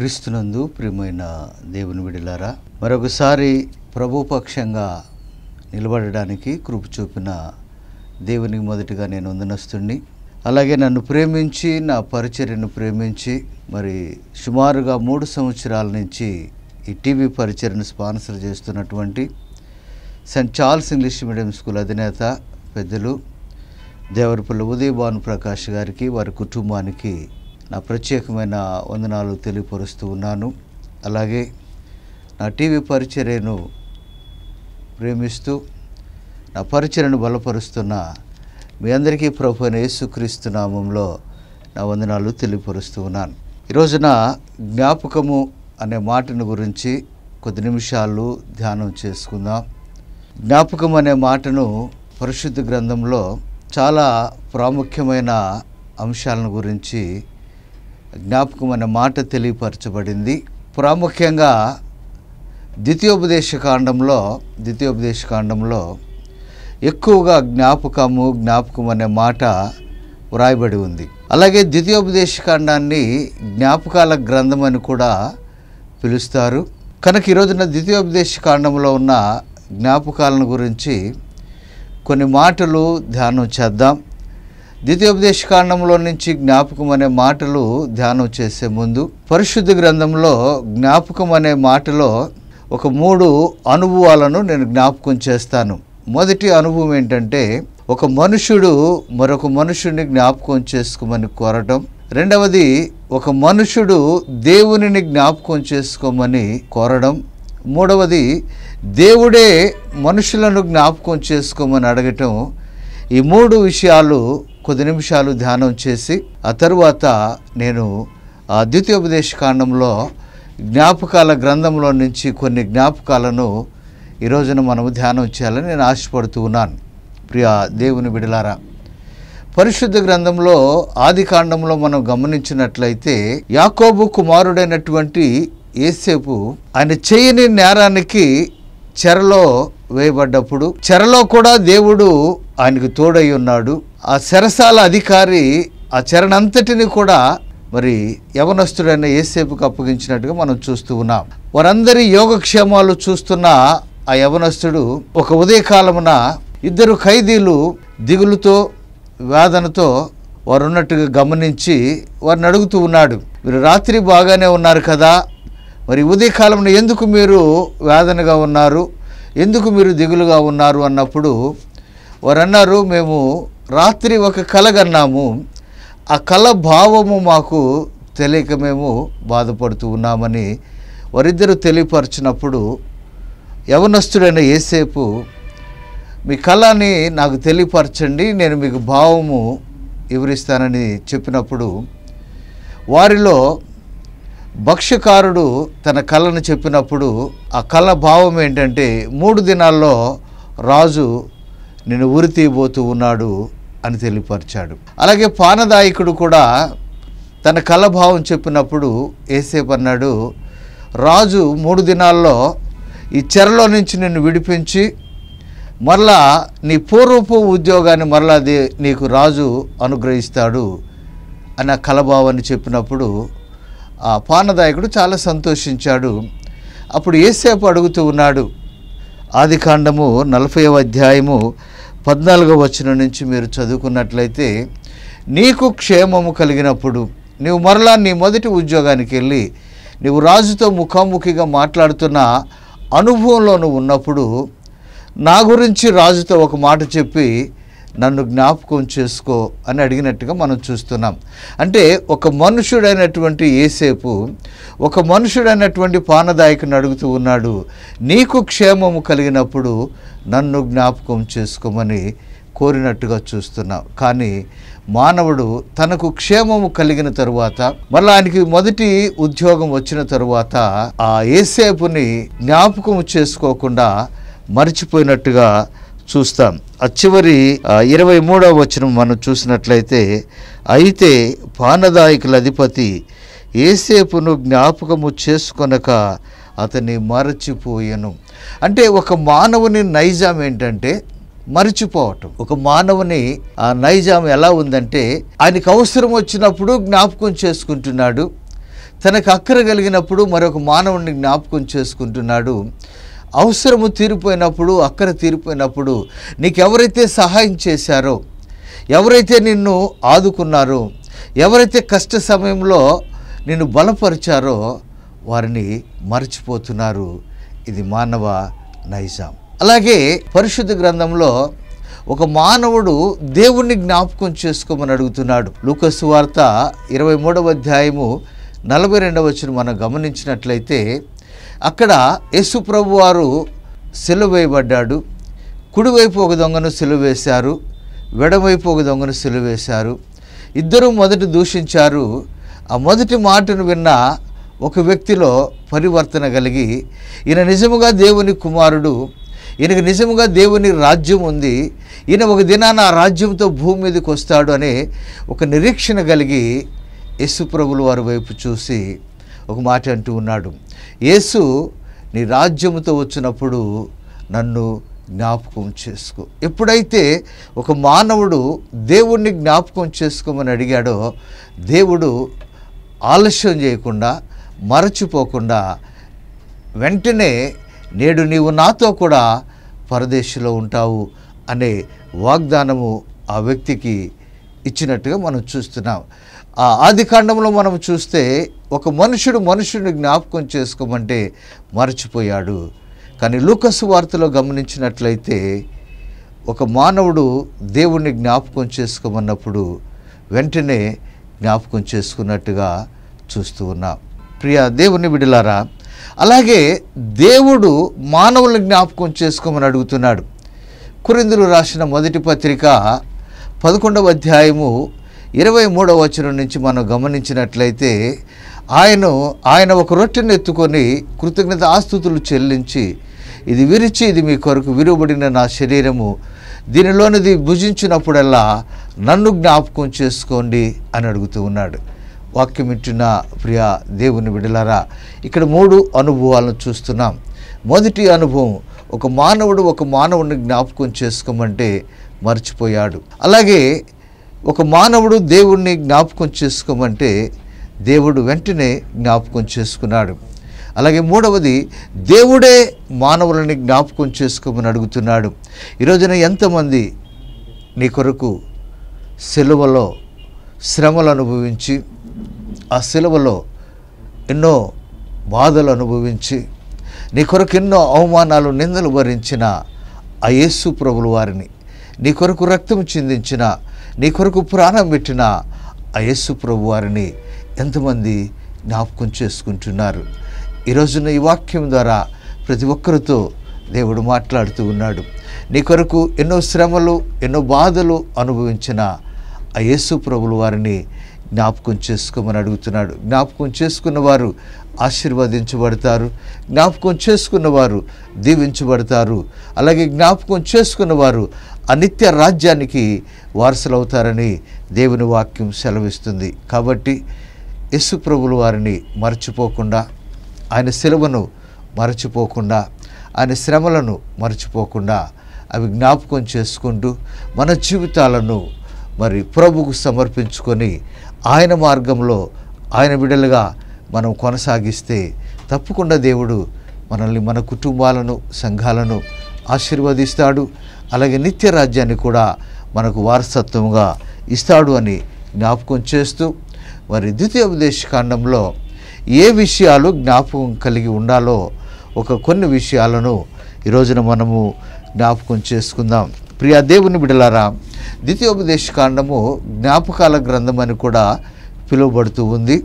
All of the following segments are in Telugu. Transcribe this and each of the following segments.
క్రీస్తునందు ప్రియమైన దేవుని విడిలారా మరొకసారి ప్రభుపక్షంగా నిలబడడానికి కృప చూపిన దేవునికి మొదటిగా నేను వందనస్తుణ్ణి అలాగే నన్ను ప్రేమించి నా పరిచర్యను ప్రేమించి మరి సుమారుగా మూడు సంవత్సరాల నుంచి ఈ టీవీ పరిచర్యను స్పాన్సర్ చేస్తున్నటువంటి saint Charles English medium school అధినేత పెద్దలు దేవరపల్లి ఉదయ భాను ప్రకాష్ గారికి వారి కుటుంబానికి నా ప్రత్యేకమైన వందనాలు తెలియపరుస్తూ ఉన్నాను అలాగే నా టీవీ పరిచర్యను ప్రేమిస్తూ నా పరిచయను బలపరుస్తున్న మీ అందరికీ ప్రభు అయిన యేసుక్రీస్తు నామంలో నా వందనాలు తెలియపరుస్తూ ఉన్నాను ఈ రోజున జ్ఞాపకము అనే మాటను గురించి కొద్ది నిమిషాలు ధ్యానం చేసుకుందాం జ్ఞాపకం అనే మాటను పరిశుద్ధ గ్రంథంలో చాలా ప్రాముఖ్యమైన అంశాలను గురించి జ్ఞాపకం అనే మాట తెలియపరచబడింది ప్రాముఖ్యంగా ద్వితీయోపదేశ కాండంలో ద్వితీయోపదేశ కాండంలో ఎక్కువగా జ్ఞాపకము జ్ఞాపకం అనే మాట వ్రాయబడి ఉంది అలాగే ద్వితీయోపదేశ కాండాన్ని జ్ఞాపకాల గ్రంథం అని కూడా పిలుస్తారు కనుక ఈ రోజున ద్వితీయోపదేశ కాండంలో ఉన్న జ్ఞాపకాలను గురించి కొన్ని మాటలు ధ్యానం చేద్దాం ద్వితీయోపదేశ కాండంలో నుంచి జ్ఞాపకం అనే మాటలు ధ్యానం చేసే ముందు పరిశుద్ధ గ్రంథంలో జ్ఞాపకం అనే మాటలో ఒక మూడు అనుభవాలను నేను జ్ఞాపకం చేస్తాను మొదటి అనుభవం ఏంటంటే ఒక మనుషుడు మరొక మనుషుడిని జ్ఞాపకం చేసుకోమని కోరటం రెండవది ఒక మనుషుడు దేవునిని జ్ఞాపకం చేసుకోమని కోరడం మూడవది దేవుడే మనుషులను జ్ఞాపకం చేసుకోమని అడగటం ఈ మూడు విషయాలు కొద్ది నిమిషాలు ధ్యానం చేసి ఆ తరువాత నేను ఆ ద్వితీయోపదేశ కాండంలో జ్ఞాపకాల గ్రంథంలో నుంచి కొన్ని జ్ఞాపకాలను ఈ రోజున మనము ధ్యానం చేయాలని నేను ఆశపడుతూ ఉన్నాను ప్రియ దేవుని బిడలారా పరిశుద్ధ గ్రంథంలో ఆది కాండంలో మనం గమనించినట్లయితే యాకోబు కుమారుడైనటువంటి ఏసేపు ఆయన చేయని నేరానికి చెరలో వేయబడ్డప్పుడు చెరలో కూడా దేవుడు ఆయనకు తోడై ఉన్నాడు ఆ చెరసాల అధికారి ఆ చెరనంతటిని కూడా మరి యవనస్తుడైన ఏసేపుకు అప్పగించినట్టుగా మనం చూస్తూ ఉన్నాం వారందరి యోగక్షేమాలు చూస్తున్న ఆ యవనస్తుడు ఒక ఉదయకాలమున ఇద్దరు ఖైదీలు దిగులుతో వేదనతో వారు ఉన్నట్టుగా గమనించి వారిని అడుగుతూ ఉన్నాడు మీరు రాత్రి బాగానే ఉన్నారు కదా మరి ఉదయకాలంలో ఎందుకు మీరు వేదనగా ఉన్నారు ఎందుకు మీరు దిగులుగా ఉన్నారు అన్నప్పుడు వారు అన్నారు మేము రాత్రి ఒక కలగన్నాము ఆ కళ భావము మాకు తెలియక మేము బాధపడుతూ ఉన్నామని వారిద్దరూ తెలియపరిచినప్పుడు యవనస్తుడైన ఏసేపు మీ కళని నాకు తెలియపరచండి నేను మీకు భావము వివరిస్తానని చెప్పినప్పుడు వారిలో భక్ష్యకారుడు తన కళను చెప్పినప్పుడు ఆ కళ భావం ఏంటంటే మూడు దినాల్లో రాజు నేను ఉరి తీయబోతూ ఉన్నాడు అని తెలియపరిచాడు అలాగే పానదాయకుడు కూడా తన కళభావం చెప్పినప్పుడు ఏసేపు అన్నాడు రాజు మూడు దినాల్లో ఈ చెరలో నుంచి నిన్ను విడిపించి మరలా నీ పూర్వపు ఉద్యోగాన్ని మరలా దే నీకు రాజు అనుగ్రహిస్తాడు అని ఆ కలభావాన్ని చెప్పినప్పుడు ఆ పానదాయకుడు చాలా సంతోషించాడు అప్పుడు ఏసేపు అడుగుతూ ఉన్నాడు ఆది కాండము నలభై అధ్యాయము పద్నాలుగో వచనం నుంచి మీరు చదువుకున్నట్లయితే నీకు క్షేమము కలిగినప్పుడు నీవు మరలా నీ మొదటి ఉద్యోగానికి వెళ్ళి నీవు రాజుతో ముఖాముఖిగా మాట్లాడుతున్న అనుభవంలో నువ్వు ఉన్నప్పుడు నా గురించి రాజుతో ఒక మాట చెప్పి నన్ను జ్ఞాపకం చేసుకో అని అడిగినట్టుగా మనం చూస్తున్నాం అంటే ఒక మనుషుడైనటువంటి ఏసేపు ఒక మనుషుడైనటువంటి పానదాయకుని అడుగుతూ ఉన్నాడు నీకు క్షేమము కలిగినప్పుడు నన్ను జ్ఞాపకం చేసుకోమని కోరినట్టుగా చూస్తున్నాం కానీ మానవుడు తనకు క్షేమము కలిగిన తరువాత మళ్ళీ ఆయనకి మొదటి ఉద్యోగం వచ్చిన తరువాత ఆ ఏసేపుని జ్ఞాపకం చేసుకోకుండా మర్చిపోయినట్టుగా చూస్తాం ఆ చివరి ఆ, ఇరవై మూడవ వచనం మనం చూసినట్లయితే అయితే పానదాయకుల అధిపతి ఏసేపును జ్ఞాపకము చేసుకొనక అతన్ని మరచిపోయెను అంటే ఒక మానవుని నైజాం ఏంటంటే మరిచిపోవటం ఒక మానవుని ఆ నైజాం ఎలా ఉందంటే ఆయనకు అవసరం వచ్చినప్పుడు జ్ఞాపకం చేసుకుంటున్నాడు తనకు అక్కర కలిగినప్పుడు మరొక మానవుడిని జ్ఞాపకం చేసుకుంటున్నాడు అవసరము తీరిపోయినప్పుడు అక్కర తీరిపోయినప్పుడు నీకు ఎవరైతే సహాయం చేశారో ఎవరైతే నిన్ను ఆదుకున్నారో ఎవరైతే కష్ట సమయంలో నిన్ను బలపరిచారో వారిని మర్చిపోతున్నారు ఇది మానవ నైజాం అలాగే పరిశుద్ధ గ్రంథంలో ఒక మానవుడు దేవుణ్ణి జ్ఞాపకం చేసుకోమని అడుగుతున్నాడు లూకసు వార్త ఇరవై మూడవ అధ్యాయము నలభై రెండవ వచ్చిన మనం గమనించినట్లయితే అక్కడ యేసు ప్రభు వారు సెలవు వేయబడ్డాడు కుడివైపు ఒక దొంగను సెలవు వేశారు వెడవైపు ఒక దొంగను సెలవు వేశారు ఇద్దరూ మొదట దూషించారు ఆ మొదటి మాటను విన్న ఒక వ్యక్తిలో పరివర్తన కలిగి ఈయన నిజముగా దేవుని కుమారుడు ఈయనకు నిజముగా దేవుని రాజ్యం ఉంది ఈయన ఒక దినాన ఆ రాజ్యంతో భూమి మీదకి వస్తాడు అనే ఒక నిరీక్షణ కలిగి యేసు ప్రభుల వారి వైపు చూసి ఒక మాట అంటూ ఉన్నాడు యేసు నీ రాజ్యముతో వచ్చినప్పుడు నన్ను జ్ఞాపకం చేసుకో ఎప్పుడైతే ఒక మానవుడు దేవుణ్ణి జ్ఞాపకం చేసుకోమని అడిగాడో దేవుడు ఆలస్యం చేయకుండా మరచిపోకుండా వెంటనే నేడు నీవు నాతో కూడా పరదేశంలో ఉంటావు అనే వాగ్దానము ఆ వ్యక్తికి ఇచ్చినట్టుగా మనం చూస్తున్నాం ఆ ఆది కాండంలో మనం చూస్తే ఒక మనుషుడు మనుషుడిని జ్ఞాపకం చేసుకోమంటే మరచిపోయాడు కానీ లూకసు వార్తలో గమనించినట్లయితే ఒక మానవుడు దేవుణ్ణి జ్ఞాపకం చేసుకోమన్నప్పుడు వెంటనే జ్ఞాపకం చేసుకున్నట్టుగా చూస్తూ ఉన్నాం ప్రియ దేవుని విడిలారా అలాగే దేవుడు మానవుల్ని జ్ఞాపకం చేసుకోమని అడుగుతున్నాడు కురిందులు రాసిన మొదటి పత్రిక పదకొండవ అధ్యాయము ఇరవై మూడవ వచనం నుంచి మనం గమనించినట్లయితే ఆయన ఆయన ఒక రొట్టెను ఎత్తుకొని కృతజ్ఞత ఆస్తుతులు చెల్లించి ఇది విరిచి ఇది మీ కొరకు విరువబడిన నా శరీరము దీనిలోనిది భుజించినప్పుడల్లా నన్ను జ్ఞాపకం చేసుకోండి అని అడుగుతూ ఉన్నాడు వాక్యం వింటున్న ప్రియ దేవుని విడలారా ఇక్కడ మూడు అనుభవాలను చూస్తున్నాం మొదటి అనుభవం ఒక మానవుడు ఒక మానవుడిని జ్ఞాపకం చేసుకోమంటే మర్చిపోయాడు అలాగే ఒక మానవుడు దేవుణ్ణి జ్ఞాపకం చేసుకోమంటే దేవుడు వెంటనే జ్ఞాపకం చేసుకున్నాడు అలాగే మూడవది దేవుడే మానవులని జ్ఞాపకం చేసుకోమని అడుగుతున్నాడు ఈరోజున ఎంతమంది నీ కొరకు సెలవులో శ్రమలు అనుభవించి ఆ సెలవులో ఎన్నో బాధలు అనుభవించి నీ కొరకు ఎన్నో అవమానాలు నిందలు భరించిన ఆ యేసు ప్రభులు వారిని నీ కొరకు రక్తం చిందించిన నీ కొరకు ప్రాణం పెట్టిన ఆ యేసు ప్రభు వారిని ఎంతమంది జ్ఞాపకం చేసుకుంటున్నారు ఈరోజున ఈ వాక్యం ద్వారా ప్రతి ఒక్కరితో దేవుడు మాట్లాడుతూ ఉన్నాడు నీ కొరకు ఎన్నో శ్రమలు ఎన్నో బాధలు అనుభవించిన ఆ యేసు ప్రభుల వారిని జ్ఞాపకం చేసుకోమని అడుగుతున్నాడు జ్ఞాపకం చేసుకున్న వారు ఆశీర్వదించబడతారు జ్ఞాపకం చేసుకున్న వారు దీవించబడతారు అలాగే జ్ఞాపకం చేసుకున్న వారు అనిత్య రాజ్యానికి వారసులవుతారని దేవుని వాక్యం సెలవిస్తుంది కాబట్టి యేసు ప్రభుల వారిని మరచిపోకుండా ఆయన సెలవును మరచిపోకుండా ఆయన శ్రమలను మరచిపోకుండా అవి జ్ఞాపకం చేసుకుంటూ మన జీవితాలను మరి ప్రభుకు సమర్పించుకొని ఆయన మార్గంలో ఆయన బిడలుగా మనం కొనసాగిస్తే తప్పకుండా దేవుడు మనల్ని మన కుటుంబాలను సంఘాలను ఆశీర్వదిస్తాడు అలాగే నిత్య రాజ్యాన్ని కూడా మనకు వారసత్వంగా ఇస్తాడు అని జ్ఞాపకం చేస్తూ మరి ద్వితీయోపదేశ కాండంలో ఏ విషయాలు జ్ఞాపకం కలిగి ఉండాలో ఒక కొన్ని విషయాలను ఈరోజున మనము జ్ఞాపకం చేసుకుందాం ప్రియా దేవుని బిడలారా ద్వితీయోపదేశ కాండము జ్ఞాపకాల గ్రంథం అని కూడా పిలువబడుతూ ఉంది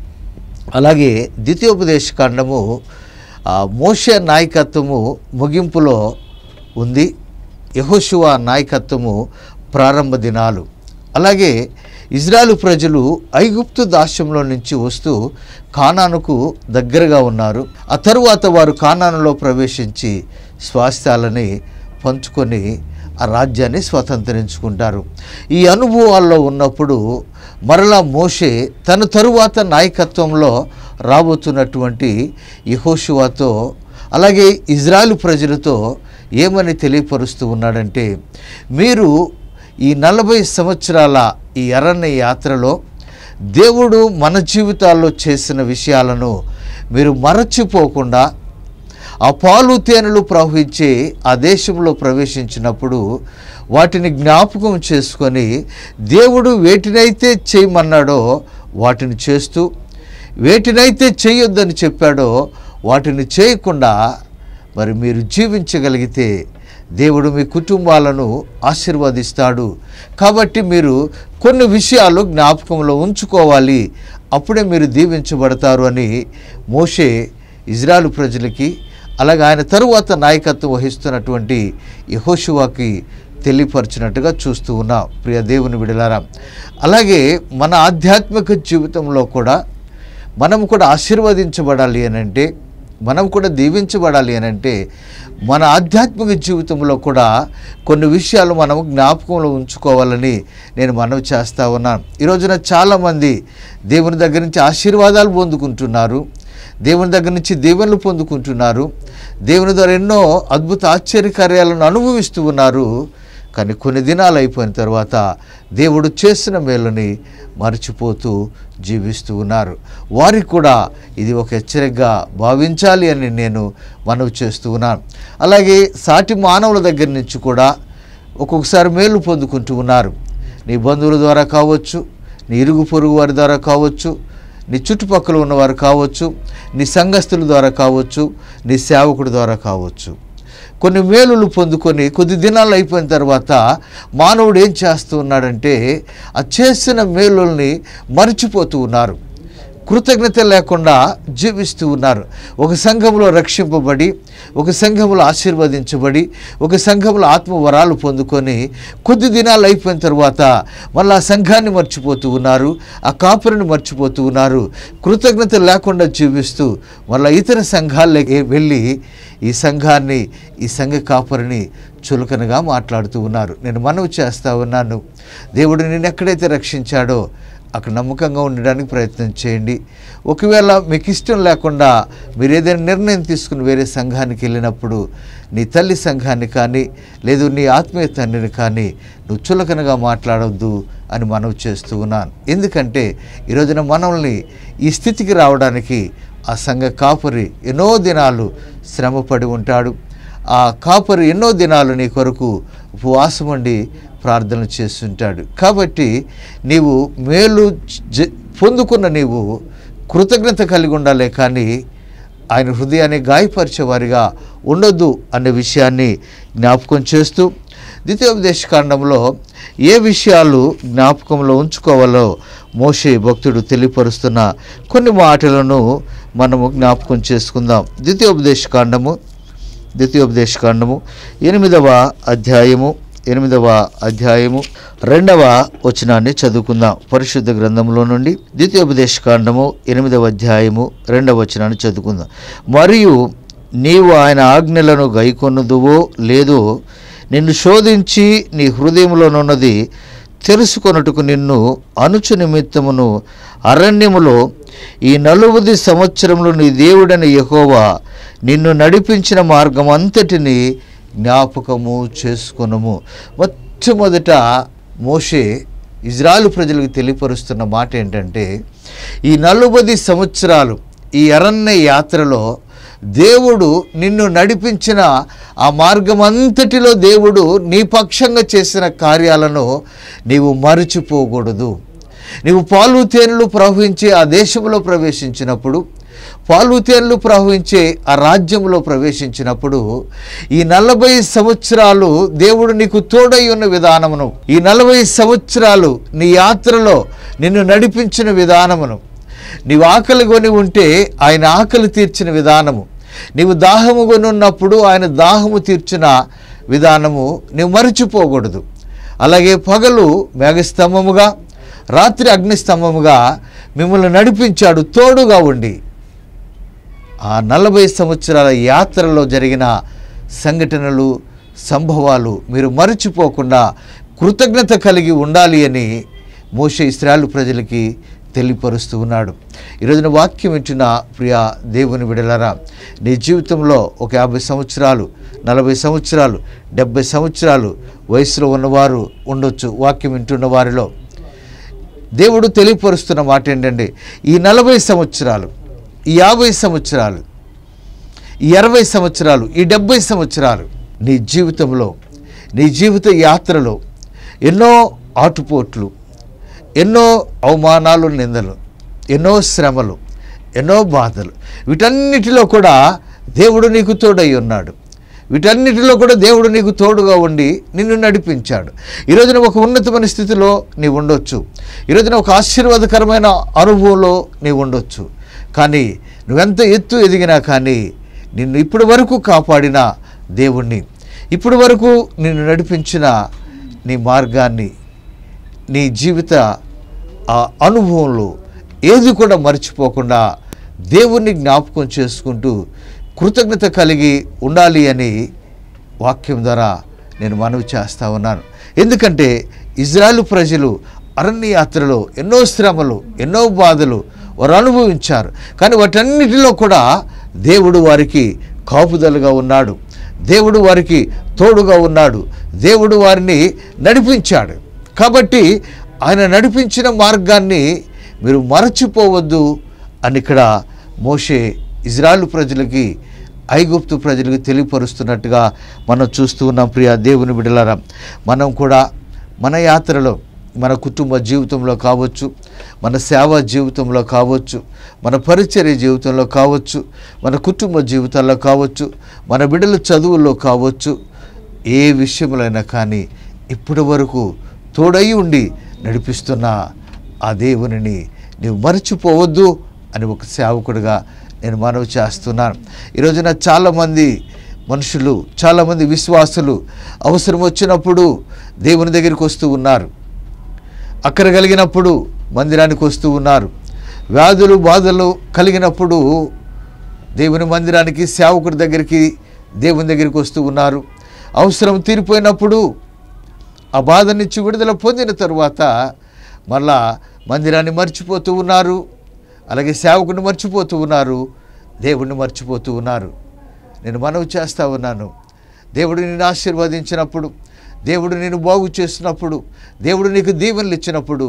అలాగే ద్వితీయోపదేశ కాండము ఆ, మోషే నాయకత్వము ముగింపులో ఉంది యహోశువ నాయకత్వము ప్రారంభ దినాలు అలాగే ఇజ్రాయలు ప్రజలు ఐగుప్తు దాస్యంలో నుంచి వస్తూ కానానుకు దగ్గరగా ఉన్నారు ఆ తరువాత వారు కానానులో ప్రవేశించి స్వాస్థ్యాలని పంచుకొని ఆ రాజ్యాన్ని స్వతంత్రించుకుంటారు ఈ అనుభవాల్లో ఉన్నప్పుడు మరలా మోషే తన తరువాత నాయకత్వంలో రాబోతున్నటువంటి యహోషువాతో అలాగే ఇజ్రాయలు ప్రజలతో ఏమని తెలియపరుస్తూ ఉన్నాడంటే మీరు ఈ నలభై సంవత్సరాల ఈ అరణ్య యాత్రలో దేవుడు మన జీవితాల్లో చేసిన విషయాలను మీరు మరచిపోకుండా ఆ పాలు తేనెలు ప్రవహించే ఆ దేశంలో ప్రవేశించినప్పుడు వాటిని జ్ఞాపకం చేసుకొని దేవుడు వేటినైతే చేయమన్నాడో వాటిని చేస్తూ వేటినైతే చేయొద్దని చెప్పాడో వాటిని చేయకుండా మరి మీరు జీవించగలిగితే దేవుడు మీ కుటుంబాలను ఆశీర్వదిస్తాడు కాబట్టి మీరు కొన్ని విషయాలు జ్ఞాపకంలో ఉంచుకోవాలి అప్పుడే మీరు దీవించబడతారు అని మోషే ఇజ్రాయలు ప్రజలకి అలాగే ఆయన తరువాత నాయకత్వం వహిస్తున్నటువంటి యహోషువాకి తెలియపరిచినట్టుగా చూస్తూ ఉన్నాం ప్రియ దేవుని విడలారా అలాగే మన ఆధ్యాత్మిక జీవితంలో కూడా మనం కూడా ఆశీర్వదించబడాలి అని అంటే మనం కూడా దీవించబడాలి అని అంటే మన ఆధ్యాత్మిక జీవితంలో కూడా కొన్ని విషయాలు మనం జ్ఞాపకంలో ఉంచుకోవాలని నేను మనవి చేస్తా ఉన్నాను ఈ రోజున చాలామంది దేవుని దగ్గర నుంచి ఆశీర్వాదాలు పొందుకుంటున్నారు దేవుని దగ్గర నుంచి దీవెనలు పొందుకుంటున్నారు దేవుని ద్వారా ఎన్నో అద్భుత ఆశ్చర్యకార్యాలను అనుభవిస్తూ ఉన్నారు కానీ కొన్ని దినాలు అయిపోయిన తర్వాత దేవుడు చేసిన మేలుని మర్చిపోతూ జీవిస్తూ ఉన్నారు వారికి కూడా ఇది ఒక హెచ్చరికగా భావించాలి అని నేను మనవి చేస్తూ ఉన్నాను అలాగే సాటి మానవుల దగ్గర నుంచి కూడా ఒక్కొక్కసారి మేలు పొందుకుంటూ ఉన్నారు నీ బంధువుల ద్వారా కావచ్చు నీ ఇరుగు పొరుగు వారి ద్వారా కావచ్చు నీ చుట్టుపక్కల ఉన్నవారు కావచ్చు నీ సంఘస్థుల ద్వారా కావచ్చు నీ సేవకుడి ద్వారా కావచ్చు కొన్ని మేలులు పొందుకొని కొద్ది దినాలు అయిపోయిన తర్వాత మానవుడు ఏం చేస్తూ ఉన్నాడంటే ఆ చేసిన మేలుల్ని మర్చిపోతూ ఉన్నారు కృతజ్ఞత లేకుండా జీవిస్తూ ఉన్నారు ఒక సంఘంలో రక్షింపబడి ఒక సంఘంలో ఆశీర్వదించబడి ఒక సంఘంలో ఆత్మవరాలు పొందుకొని కొద్ది దినాలు అయిపోయిన తర్వాత మళ్ళీ ఆ సంఘాన్ని మర్చిపోతూ ఉన్నారు ఆ కాపురిని మర్చిపోతూ ఉన్నారు కృతజ్ఞత లేకుండా జీవిస్తూ మళ్ళీ ఇతర సంఘాల్లోకి వెళ్ళి ఈ సంఘాన్ని ఈ సంఘ కాపురిని చులకనగా మాట్లాడుతూ ఉన్నారు నేను మనవి చేస్తా ఉన్నాను దేవుడు నేను ఎక్కడైతే రక్షించాడో అక్కడ నమ్మకంగా ఉండడానికి ప్రయత్నం చేయండి ఒకవేళ మీకు ఇష్టం లేకుండా మీరు ఏదైనా నిర్ణయం తీసుకుని వేరే సంఘానికి వెళ్ళినప్పుడు నీ తల్లి సంఘాన్ని కానీ లేదు నీ ఆత్మీయ తండ్రిని కానీ నువ్వు చులకనగా మాట్లాడవద్దు అని మనవి చేస్తూ ఉన్నాను ఎందుకంటే ఈ రోజున మనల్ని ఈ స్థితికి రావడానికి ఆ సంఘ కాపురి ఎన్నో దినాలు శ్రమపడి ఉంటాడు ఆ కాపరి ఎన్నో దినాలు నీ కొరకు ఉపవాసం ఉండి ప్రార్థన చేస్తుంటాడు కాబట్టి నీవు మేలు జ పొందుకున్న నీవు కృతజ్ఞత కలిగి ఉండాలి కానీ ఆయన హృదయాన్ని గాయపరిచేవారిగా ఉండొద్దు అనే విషయాన్ని జ్ఞాపకం చేస్తూ ద్వితీయోపదేశ కాండంలో ఏ విషయాలు జ్ఞాపకంలో ఉంచుకోవాలో మోషే భక్తుడు తెలియపరుస్తున్న కొన్ని మాటలను మనము జ్ఞాపకం చేసుకుందాం ద్వితీయోపదేశ కాండము ద్వితీయోపదేశ కాండము ఎనిమిదవ అధ్యాయము ఎనిమిదవ అధ్యాయము రెండవ వచనాన్ని చదువుకుందాం పరిశుద్ధ గ్రంథంలో నుండి ద్వితీయోపదేశ కాండము ఎనిమిదవ అధ్యాయము రెండవ వచనాన్ని చదువుకుందాం మరియు నీవు ఆయన ఆజ్ఞలను గైకొన్నదువో లేదో నిన్ను శోధించి నీ హృదయంలోనున్నది తెలుసుకొనుటకు నిన్ను అనుచు నిమిత్తమును అరణ్యములో ఈ నలువది సంవత్సరములు నీ దేవుడని యెహోవా నిన్ను నడిపించిన మార్గం అంతటిని జ్ఞాపకము చేసుకొనుము మొట్టమొదట మోషే ఇజ్రాయలు ప్రజలకు తెలియపరుస్తున్న మాట ఏంటంటే ఈ నలుబది సంవత్సరాలు ఈ అరణ్య యాత్రలో దేవుడు నిన్ను నడిపించిన ఆ మార్గం అంతటిలో దేవుడు నీ పక్షంగా చేసిన కార్యాలను నీవు మరచిపోకూడదు నీవు పాలు తేనెలు ప్రవహించి ఆ దేశంలో ప్రవేశించినప్పుడు పాలు తేనెలు ప్రవహించే ఆ రాజ్యంలో ప్రవేశించినప్పుడు ఈ నలభై సంవత్సరాలు దేవుడు నీకు తోడై ఉన్న విధానమును ఈ నలభై సంవత్సరాలు నీ యాత్రలో నిన్ను నడిపించిన విధానమును నీవు ఆకలి కొని ఉంటే ఆయన ఆకలి తీర్చిన విధానము నీవు దాహము కొని ఉన్నప్పుడు ఆయన దాహము తీర్చిన విధానము నీవు మరచిపోకూడదు అలాగే పగలు మేఘస్తంభముగా రాత్రి అగ్నిస్తంభముగా మిమ్మల్ని నడిపించాడు తోడుగా ఉండి ఆ నలభై సంవత్సరాల యాత్రలో జరిగిన సంఘటనలు సంభవాలు మీరు మరచిపోకుండా కృతజ్ఞత కలిగి ఉండాలి అని మోషే ఇస్రాయలు ప్రజలకి తెలియపరుస్తూ ఉన్నాడు ఈరోజున వాక్యం వింటున్న ప్రియ దేవుని విడలరా నీ జీవితంలో ఒక యాభై సంవత్సరాలు నలభై సంవత్సరాలు డెబ్భై సంవత్సరాలు వయసులో ఉన్నవారు ఉండొచ్చు వాక్యం వింటున్న వారిలో దేవుడు తెలియపరుస్తున్న మాట ఏంటంటే ఈ నలభై సంవత్సరాలు ఈ యాభై సంవత్సరాలు ఈ ఇరవై సంవత్సరాలు ఈ డెబ్భై సంవత్సరాలు నీ జీవితంలో నీ జీవిత యాత్రలో ఎన్నో ఆటుపోట్లు ఎన్నో అవమానాలు నిందలు ఎన్నో శ్రమలు ఎన్నో బాధలు వీటన్నిటిలో కూడా దేవుడు నీకు తోడై ఉన్నాడు వీటన్నిటిలో కూడా దేవుడు నీకు తోడుగా ఉండి నిన్ను నడిపించాడు ఈరోజున ఒక ఉన్నతమైన స్థితిలో నీవు ఉండొచ్చు ఈరోజున ఒక ఆశీర్వాదకరమైన అనుభవంలో నీవు ఉండొచ్చు కానీ నువ్వెంత ఎత్తు ఎదిగినా కానీ నిన్ను ఇప్పటి వరకు కాపాడిన దేవుణ్ణి ఇప్పటి వరకు నిన్ను నడిపించిన నీ మార్గాన్ని నీ జీవిత ఆ అనుభవంలో ఏది కూడా మర్చిపోకుండా దేవుణ్ణి జ్ఞాపకం చేసుకుంటూ కృతజ్ఞత కలిగి ఉండాలి అని వాక్యం ద్వారా నేను మనవి చేస్తా ఉన్నాను ఎందుకంటే ఇజ్రాయెల్ ప్రజలు అరణ్య యాత్రలో ఎన్నో శ్రమలు ఎన్నో బాధలు వారు అనుభవించారు కానీ వాటన్నిటిలో కూడా దేవుడు వారికి కాపుదలుగా ఉన్నాడు దేవుడు వారికి తోడుగా ఉన్నాడు దేవుడు వారిని నడిపించాడు కాబట్టి ఆయన నడిపించిన మార్గాన్ని మీరు మరచిపోవద్దు అని ఇక్కడ మోషే ఇజ్రాయెల్ ప్రజలకి ఐగుప్తు ప్రజలకు తెలియపరుస్తున్నట్టుగా మనం చూస్తూ ఉన్నాం ప్రియ దేవుని బిడలారా మనం కూడా మన యాత్రలో మన కుటుంబ జీవితంలో కావచ్చు మన సేవా జీవితంలో కావచ్చు మన పరిచర్య జీవితంలో కావచ్చు మన కుటుంబ జీవితాల్లో కావచ్చు మన బిడ్డల చదువుల్లో కావచ్చు ఏ విషయంలోనైనా కానీ ఇప్పటి వరకు తోడై ఉండి నడిపిస్తున్న ఆ దేవునిని నీవు మరచిపోవద్దు అని ఒక సేవకుడిగా నేను మనవి చేస్తున్నాను ఈరోజున చాలామంది మనుషులు చాలామంది విశ్వాసులు అవసరం వచ్చినప్పుడు దేవుని దగ్గరికి వస్తూ ఉన్నారు అక్కర కలిగినప్పుడు మందిరానికి వస్తూ ఉన్నారు వ్యాధులు బాధలు కలిగినప్పుడు దేవుని మందిరానికి సేవకుడి దగ్గరికి దేవుని దగ్గరికి వస్తూ ఉన్నారు అవసరం తీరిపోయినప్పుడు ఆ బాధ నుంచి విడుదల పొందిన తరువాత మళ్ళా మందిరాన్ని మర్చిపోతూ ఉన్నారు అలాగే సేవకుని మర్చిపోతూ ఉన్నారు దేవుడిని మర్చిపోతూ ఉన్నారు నేను మనవి చేస్తా ఉన్నాను దేవుడు నిన్ను ఆశీర్వదించినప్పుడు దేవుడు నేను బాగు చేసినప్పుడు దేవుడు నీకు దీవెనలు ఇచ్చినప్పుడు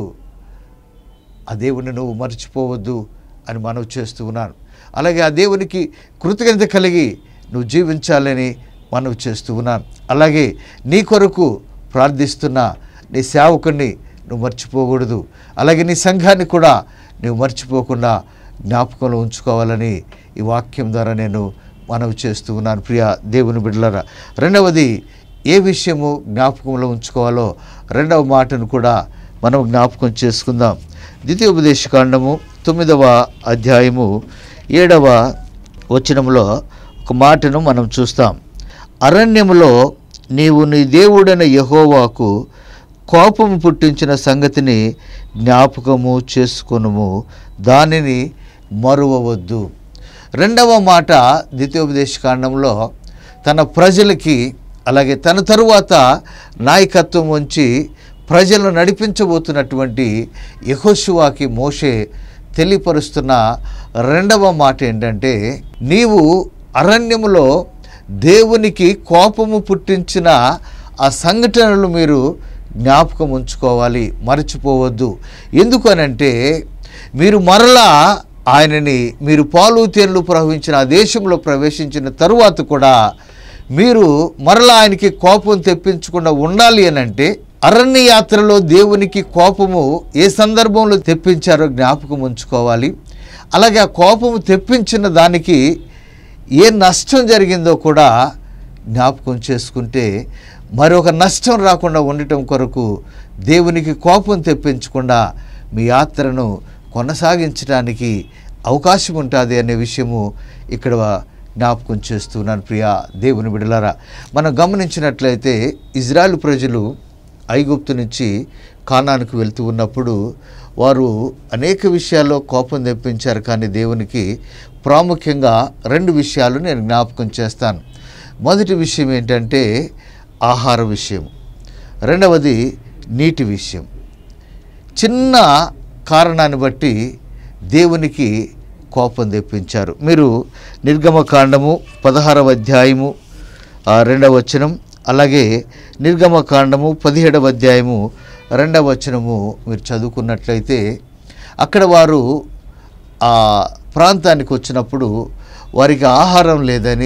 ఆ దేవుడిని నువ్వు మర్చిపోవద్దు అని మనవి చేస్తూ ఉన్నాను అలాగే ఆ దేవునికి కృతజ్ఞత కలిగి నువ్వు జీవించాలని మనవి చేస్తూ ఉన్నాను అలాగే నీ కొరకు ప్రార్థిస్తున్న నీ సేవకుని నువ్వు మర్చిపోకూడదు అలాగే నీ సంఘాన్ని కూడా నువ్వు మర్చిపోకుండా జ్ఞాపకంలో ఉంచుకోవాలని ఈ వాక్యం ద్వారా నేను మనవి చేస్తూ ఉన్నాను ప్రియ దేవుని బిడ్డలరా రెండవది ఏ విషయము జ్ఞాపకంలో ఉంచుకోవాలో రెండవ మాటను కూడా మనం జ్ఞాపకం చేసుకుందాం ద్వితీయోపదేశకాండము తొమ్మిదవ అధ్యాయము ఏడవ వచనంలో ఒక మాటను మనం చూస్తాం అరణ్యములో నీవు నీ దేవుడైన యహోవాకు కోపము పుట్టించిన సంగతిని జ్ఞాపకము చేసుకొనుము దానిని మరువవద్దు రెండవ మాట ద్వితీయోపదేశ కాండంలో తన ప్రజలకి అలాగే తన తరువాత నాయకత్వం ఉంచి ప్రజలను నడిపించబోతున్నటువంటి యహోశువాకి మోషే తెలియపరుస్తున్న రెండవ మాట ఏంటంటే నీవు అరణ్యములో దేవునికి కోపము పుట్టించిన ఆ సంఘటనలు మీరు జ్ఞాపకం ఉంచుకోవాలి మర్చిపోవద్దు ఎందుకనంటే మీరు మరలా ఆయనని మీరు పాలు తేనెలు ప్రవహించిన ఆ దేశంలో ప్రవేశించిన తరువాత కూడా మీరు మరలా ఆయనకి కోపం తెప్పించకుండా ఉండాలి అని అంటే అరణ్య యాత్రలో దేవునికి కోపము ఏ సందర్భంలో తెప్పించారో జ్ఞాపకం ఉంచుకోవాలి అలాగే ఆ కోపము తెప్పించిన దానికి ఏ నష్టం జరిగిందో కూడా జ్ఞాపకం చేసుకుంటే మరొక నష్టం రాకుండా ఉండటం కొరకు దేవునికి కోపం తెప్పించకుండా మీ యాత్రను కొనసాగించడానికి అవకాశం ఉంటుంది అనే విషయము ఇక్కడ జ్ఞాపకం చేస్తున్నాను ప్రియా దేవుని బిడలారా మనం గమనించినట్లయితే ఇజ్రాయెల్ ప్రజలు ఐగుప్తు నుంచి కానానికి వెళ్తూ ఉన్నప్పుడు వారు అనేక విషయాల్లో కోపం తెప్పించారు కానీ దేవునికి ప్రాముఖ్యంగా రెండు విషయాలు నేను జ్ఞాపకం చేస్తాను మొదటి విషయం ఏంటంటే ఆహార విషయం రెండవది నీటి విషయం చిన్న కారణాన్ని బట్టి దేవునికి కోపం తెప్పించారు మీరు నిర్గమకాండము పదహారవ అధ్యాయము ఆ, రెండవ వచనం అలాగే నిర్గమకాండము పదిహేడవ అధ్యాయము రెండవ వచనము మీరు చదువుకున్నట్లయితే అక్కడ వారు ఆ ప్రాంతానికి వచ్చినప్పుడు వారికి ఆహారం లేదని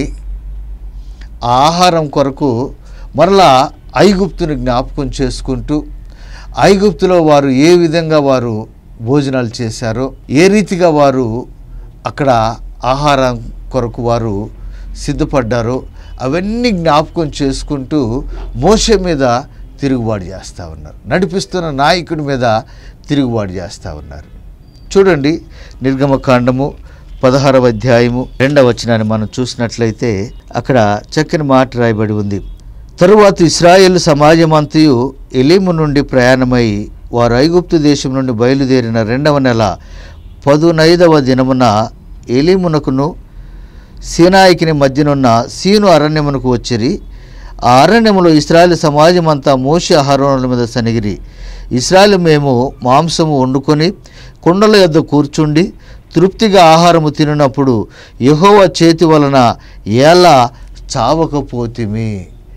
ఆ ఆహారం కొరకు మరలా ఐగుప్తుని జ్ఞాపకం చేసుకుంటూ ఐగుప్తులో వారు ఏ విధంగా వారు భోజనాలు చేశారో ఏ రీతిగా వారు అక్కడ ఆహారం కొరకు వారు సిద్ధపడ్డారో అవన్నీ జ్ఞాపకం చేసుకుంటూ మోసే మీద తిరుగుబాటు చేస్తూ ఉన్నారు నడిపిస్తున్న నాయకుడి మీద తిరుగుబాటు చేస్తూ ఉన్నారు చూడండి నిర్గమకాండము పదహారవ అధ్యాయము రెండవ వచనాన్ని మనం చూసినట్లయితే అక్కడ చక్కని మాట రాయబడి ఉంది తరువాత ఇస్రాయేల్ సమాజం అంతయు ఎలీము నుండి ప్రయాణమై వారు ఐగుప్తు దేశం నుండి బయలుదేరిన రెండవ నెల పదునైదవ దినమున ఎలీమునకును సీనాయికిని మధ్యనున్న సీను అరణ్యమునకు వచ్చిరి ఆ అరణ్యములో ఇస్రాయేల్ సమాజం అంతా మోషి ఆహారముల మీద సనిగిరి ఇస్రాయేల్ మేము మాంసము వండుకొని కుండల యొద్ద కూర్చుండి తృప్తిగా ఆహారము తినినప్పుడు యెహోవా చేతి వలన ఎలా చావకపోతిమి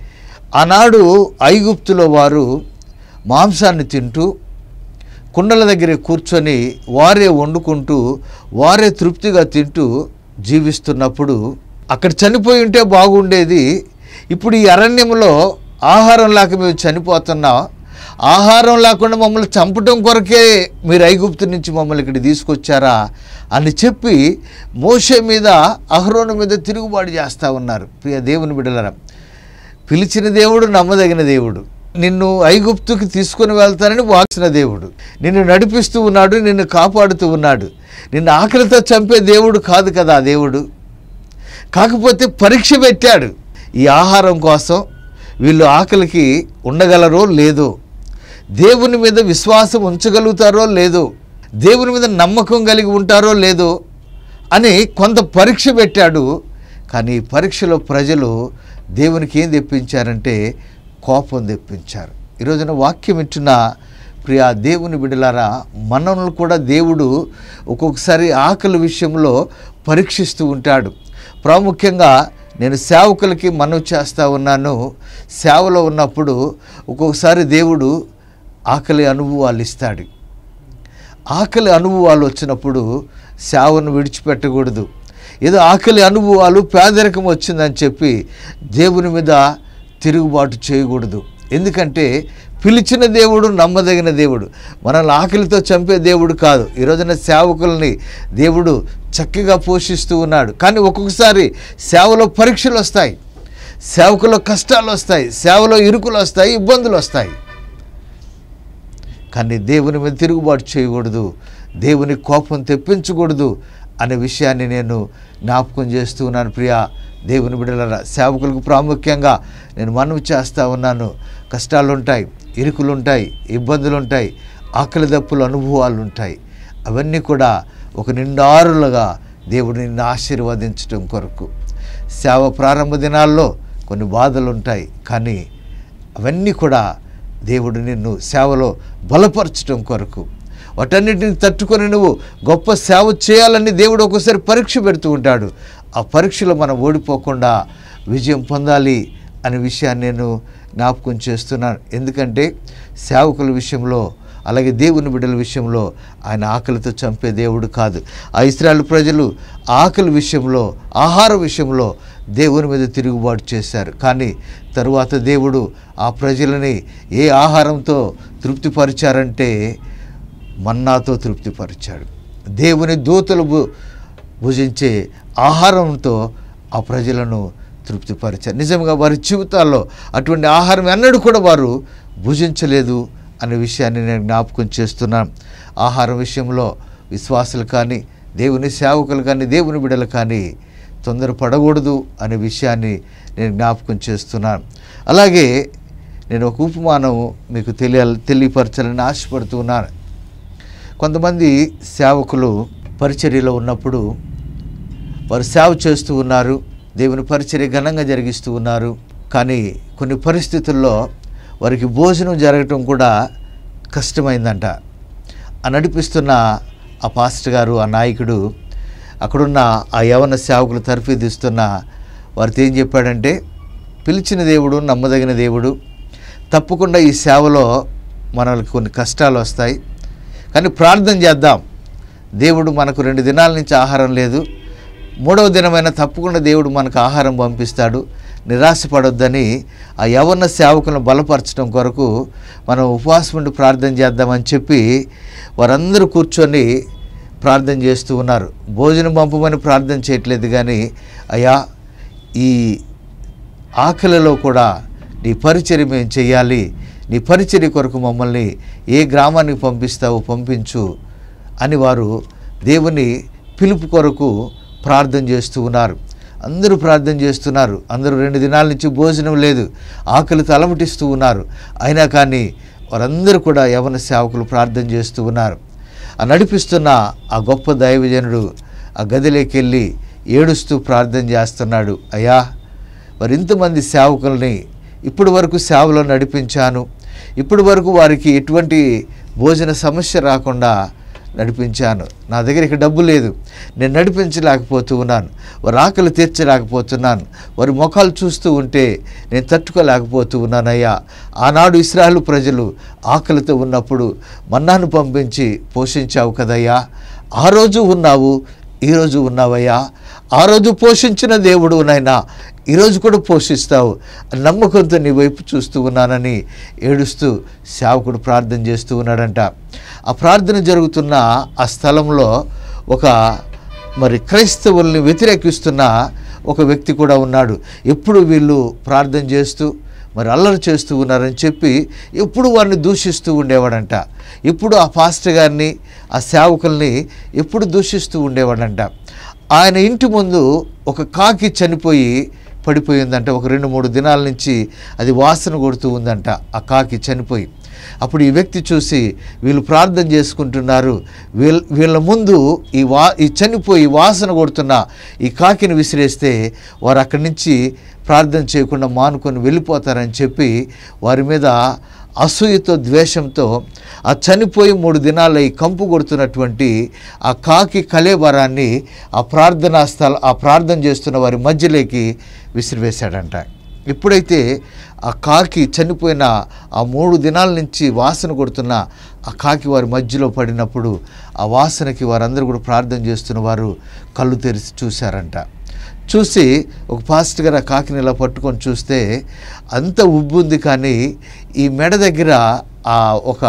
ఆనాడు ఐగుప్తులో వారు మాంసాన్ని తింటూ కుండల దగ్గర కూర్చొని వారే వండుకుంటూ వారే తృప్తిగా తింటూ జీవిస్తున్నప్పుడు అక్కడ చనిపోయి ఉంటే బాగుండేది ఇప్పుడు ఈ అరణ్యంలో ఆహారం లేక మేము చనిపోతున్నాం ఆహారం లేకుండా మమ్మల్ని చంపటం కొరకే మీరు ఐగుప్తు నుంచి మమ్మల్ని ఇక్కడ తీసుకొచ్చారా అని చెప్పి మోషే మీద అహరోను మీద తిరుగుబాటు చేస్తూ ఉన్నారు ప్రియ దేవుని బిడ్డలరా పిలిచిన దేవుడు నమ్మదగిన దేవుడు నిన్ను ఐగుప్తుకి తీసుకొని వెళ్తానని వాచిన దేవుడు నిన్ను నడిపిస్తూ ఉన్నాడు నిన్ను కాపాడుతూ ఉన్నాడు నిన్ను ఆకలితో చంపే దేవుడు కాదు కదా ఆ దేవుడు కాకపోతే పరీక్ష పెట్టాడు ఈ ఆహారం కోసం వీళ్ళు ఆకలికి ఉండగలరో లేదో దేవుని మీద విశ్వాసం ఉంచగలుగుతారో లేదో దేవుని మీద నమ్మకం కలిగి ఉంటారో లేదో అని కొంత పరీక్ష పెట్టాడు కానీ ఈ పరీక్షలో ప్రజలు దేవునికి ఏం తెప్పించారంటే కోపం తెప్పించారు ఈరోజున వాక్యం ఇచ్చిన ప్రియా దేవుని బిడ్డలారా మనల్ని కూడా దేవుడు ఒక్కొక్కసారి ఆకలి విషయంలో పరీక్షిస్తూ ఉంటాడు ప్రాముఖ్యంగా నేను సేవకులకి మనవి చేస్తూ ఉన్నాను సేవలో ఉన్నప్పుడు ఒక్కొక్కసారి దేవుడు ఆకలి అనుభవాలు ఇస్తాడు ఆకలి అనుభవాలు వచ్చినప్పుడు సేవను విడిచిపెట్టకూడదు ఏదో ఆకలి అనుభవాలు పేదరికం వచ్చిందని చెప్పి దేవుని మీద తిరుగుబాటు చేయకూడదు ఎందుకంటే పిలిచిన దేవుడు నమ్మదగిన దేవుడు మనల్ని ఆకలితో చంపే దేవుడు కాదు ఈ రోజున సేవకుల్ని దేవుడు చక్కగా పోషిస్తూ ఉన్నాడు కానీ ఒక్కొక్కసారి సేవలో పరీక్షలు వస్తాయి సేవకులో కష్టాలు వస్తాయి సేవలో ఇరుకులు వస్తాయి ఇబ్బందులు వస్తాయి కానీ దేవుని మీద తిరుగుబాటు చేయకూడదు దేవుని కోపం తెప్పించకూడదు అనే విషయాన్ని నేను జ్ఞాపకం చేస్తూ ఉన్నాను ప్రియా దేవుని బిడ్డల సేవకులకు ప్రాముఖ్యంగా నేను మనవి చేస్తూ ఉన్నాను కష్టాలు ఉంటాయి ఇరుకులు ఉంటాయి ఇబ్బందులు ఉంటాయి ఆకలి దప్పుల అనుభవాలు ఉంటాయి అవన్నీ కూడా ఒక నిండారులుగా దేవుడు నిన్ను ఆశీర్వదించడం కొరకు సేవ ప్రారంభ దినాల్లో కొన్ని బాధలు ఉంటాయి కానీ అవన్నీ కూడా దేవుడు నిన్ను సేవలో బలపరచడం కొరకు వాటన్నిటిని తట్టుకొని నువ్వు గొప్ప సేవ చేయాలని దేవుడు ఒకసారి పరీక్ష పెడుతూ ఉంటాడు ఆ పరీక్షలో మనం ఓడిపోకుండా విజయం పొందాలి అనే విషయాన్ని నేను జ్ఞాపకం చేస్తున్నాను ఎందుకంటే సేవకుల విషయంలో అలాగే దేవుని బిడ్డల విషయంలో ఆయన ఆకలితో చంపే దేవుడు కాదు ఆ ఇస్రాయల్ ప్రజలు ఆకలి విషయంలో ఆహార విషయంలో దేవుని మీద తిరుగుబాటు చేశారు కానీ తరువాత దేవుడు ఆ ప్రజలని ఏ ఆహారంతో తృప్తిపరిచారంటే మన్నాతో తృప్తిపరిచాడు దేవుని దూతలు భు భుజించే ఆహారంతో ఆ ప్రజలను తృప్తిపరిచారు నిజంగా వారి జీవితాల్లో అటువంటి ఆహారం ఎన్నడూ కూడా వారు భుజించలేదు అనే విషయాన్ని నేను జ్ఞాపకం చేస్తున్నాను ఆహారం విషయంలో విశ్వాసులు కానీ దేవుని సేవకులు కానీ దేవుని బిడ్డలు కానీ తొందరపడకూడదు అనే విషయాన్ని నేను జ్ఞాపకం చేస్తున్నాను అలాగే నేను ఒక ఉపమానం మీకు తెలియ తెలియపరచాలని ఆశపడుతున్నాను కొంతమంది సేవకులు పరిచర్యలో ఉన్నప్పుడు వారు సేవ చేస్తూ ఉన్నారు దేవుని పరిచర్య ఘనంగా జరిగిస్తూ ఉన్నారు కానీ కొన్ని పరిస్థితుల్లో వారికి భోజనం జరగటం కూడా కష్టమైందంట ఆ నడిపిస్తున్న ఆ పాస్టర్ గారు ఆ నాయకుడు అక్కడున్న ఆ యవన సేవకులు తర్ఫీదిస్తున్న వారితో ఏం చెప్పాడంటే పిలిచిన దేవుడు నమ్మదగిన దేవుడు తప్పకుండా ఈ సేవలో మనకి కొన్ని కష్టాలు వస్తాయి కానీ ప్రార్థన చేద్దాం దేవుడు మనకు రెండు దినాల నుంచి ఆహారం లేదు మూడవ దినమైన తప్పకుండా దేవుడు మనకు ఆహారం పంపిస్తాడు నిరాశపడొద్దని ఆ యవన సేవకులను బలపరచడం కొరకు మనం ఉపవాసం ఉండి ప్రార్థన చేద్దామని చెప్పి వారందరూ కూర్చొని ప్రార్థన చేస్తూ ఉన్నారు భోజనం పంపమని ప్రార్థన చేయట్లేదు కానీ అయ్యా ఈ ఆకలిలో కూడా నీ పరిచర్య మేము చేయాలి నీ పరిచర్య కొరకు మమ్మల్ని ఏ గ్రామానికి పంపిస్తావో పంపించు అని వారు దేవుని పిలుపు కొరకు ప్రార్థన చేస్తూ ఉన్నారు అందరూ ప్రార్థన చేస్తున్నారు అందరూ రెండు దినాల నుంచి భోజనం లేదు ఆకలితో అలమటిస్తూ ఉన్నారు అయినా కానీ వారందరూ కూడా యవన సేవకులు ప్రార్థన చేస్తూ ఉన్నారు ఆ నడిపిస్తున్న ఆ గొప్ప దైవజనుడు ఆ గదిలోకి వెళ్ళి ఏడుస్తూ ప్రార్థన చేస్తున్నాడు అయ్యా మరి ఇంతమంది సేవకుల్ని ఇప్పటి వరకు సేవలో నడిపించాను ఇప్పటి వరకు వారికి ఎటువంటి భోజన సమస్య రాకుండా నడిపించాను నా దగ్గర ఇక డబ్బు లేదు నేను నడిపించలేకపోతూ ఉన్నాను వారి ఆకలి తీర్చలేకపోతున్నాను వారి ముఖాలు చూస్తూ ఉంటే నేను తట్టుకోలేకపోతూ ఉన్నానయ్యా ఆనాడు ఇస్రాయలు ప్రజలు ఆకలితో ఉన్నప్పుడు మన్నాను పంపించి పోషించావు కదయ్యా ఆ రోజు ఉన్నావు ఈరోజు ఉన్నావయ్యా ఆ రోజు పోషించిన దేవుడు నాయనా ఈరోజు కూడా పోషిస్తావు నమ్మకంతో నీ వైపు చూస్తూ ఉన్నానని ఏడుస్తూ సేవకుడు ప్రార్థన చేస్తూ ఉన్నాడంట ఆ ప్రార్థన జరుగుతున్న ఆ స్థలంలో ఒక మరి క్రైస్తవుల్ని వ్యతిరేకిస్తున్న ఒక వ్యక్తి కూడా ఉన్నాడు ఎప్పుడు వీళ్ళు ప్రార్థన చేస్తూ మరి అల్లరి చేస్తూ ఉన్నారని చెప్పి ఎప్పుడు వారిని దూషిస్తూ ఉండేవాడంట ఇప్పుడు ఆ పాస్టర్ గారిని ఆ సేవకుల్ని ఎప్పుడు దూషిస్తూ ఉండేవాడంట ఆయన ఇంటి ముందు ఒక కాకి చనిపోయి పడిపోయిందంట ఒక రెండు మూడు దినాల నుంచి అది వాసన కొడుతూ ఉందంట ఆ కాకి చనిపోయి అప్పుడు ఈ వ్యక్తి చూసి వీళ్ళు ప్రార్థన చేసుకుంటున్నారు వీళ్ళ వీళ్ళ ముందు ఈ వా ఈ చనిపోయి వాసన కొడుతున్న ఈ కాకిని విసిరేస్తే వారు అక్కడి నుంచి ప్రార్థన చేయకుండా మానుకొని వెళ్ళిపోతారని చెప్పి వారి మీద అసూయతో ద్వేషంతో ఆ చనిపోయి మూడు దినాల ఈ కంపు కొడుతున్నటువంటి ఆ కాకి కలేబరాన్ని ఆ ప్రార్థనా స్థల ఆ ప్రార్థన చేస్తున్న వారి మధ్యలోకి విసిరివేశాడంట ఎప్పుడైతే ఆ కాకి చనిపోయిన ఆ మూడు దినాల నుంచి వాసన కొడుతున్న ఆ కాకి వారి మధ్యలో పడినప్పుడు ఆ వాసనకి వారందరూ కూడా ప్రార్థన చేస్తున్న వారు కళ్ళు తెరిచి చూశారంట చూసి ఒక పాస్టర్ గారు ఆ కాకిని ఇలా పట్టుకొని చూస్తే అంత ఉబ్బుంది కానీ ఈ మెడ దగ్గర ఆ ఒక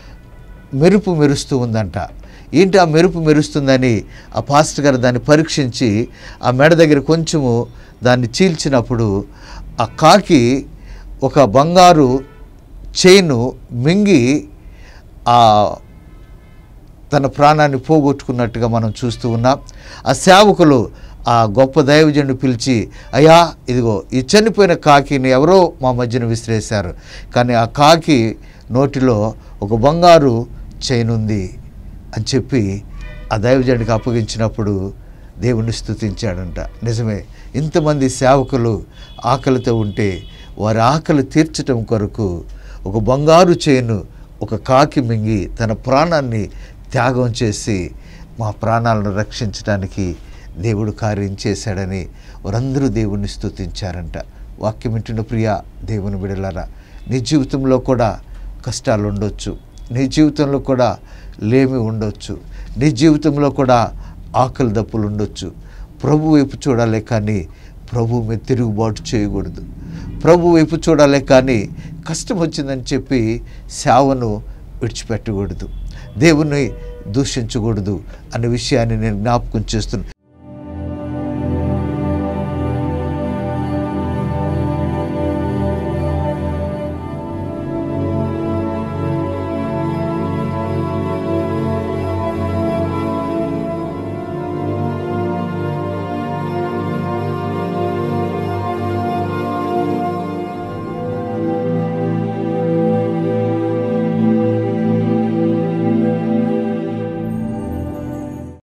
మెరుపు మెరుస్తూ ఉందంట ఏంటి ఆ మెరుపు మెరుస్తుందని ఆ పాస్టర్ గారు దాన్ని పరీక్షించి ఆ మెడ దగ్గర కొంచెము దాన్ని చీల్చినప్పుడు ఆ కాకి ఒక బంగారు చైను మింగి ఆ తన ప్రాణాన్ని పోగొట్టుకున్నట్టుగా మనం చూస్తూ ఉన్నాం ఆ సేవకులు ఆ గొప్ప దైవజనుడు పిలిచి అయ్యా ఇదిగో ఈ చనిపోయిన కాకిని ఎవరో మా మధ్యన విసిరేశారు కానీ ఆ కాకి నోటిలో ఒక బంగారు చైన్ ఉంది అని చెప్పి ఆ దైవజనుడికి అప్పగించినప్పుడు దేవుణ్ణి స్తుతించాడంట నిజమే ఇంతమంది సేవకులు ఆకలితో ఉంటే వారి ఆకలి తీర్చటం కొరకు ఒక బంగారు చేను ఒక కాకి మింగి తన ప్రాణాన్ని త్యాగం చేసి మా ప్రాణాలను రక్షించడానికి దేవుడు కార్యం చేశాడని వారందరూ దేవుణ్ణి స్తుతించారంట వాక్యం వింటున్న ప్రియ దేవుని బిడలారా నీ జీవితంలో కూడా కష్టాలు ఉండొచ్చు నీ జీవితంలో కూడా లేమి ఉండొచ్చు నీ జీవితంలో కూడా ఆకలి దప్పులు ఉండొచ్చు ప్రభు వైపు చూడాలి కానీ ప్రభు మీద తిరుగుబాటు చేయకూడదు ప్రభు వైపు చూడాలి కానీ కష్టం వచ్చిందని చెప్పి సేవను విడిచిపెట్టకూడదు దేవుని దూషించకూడదు అనే విషయాన్ని నేను జ్ఞాపకం చేస్తున్నాను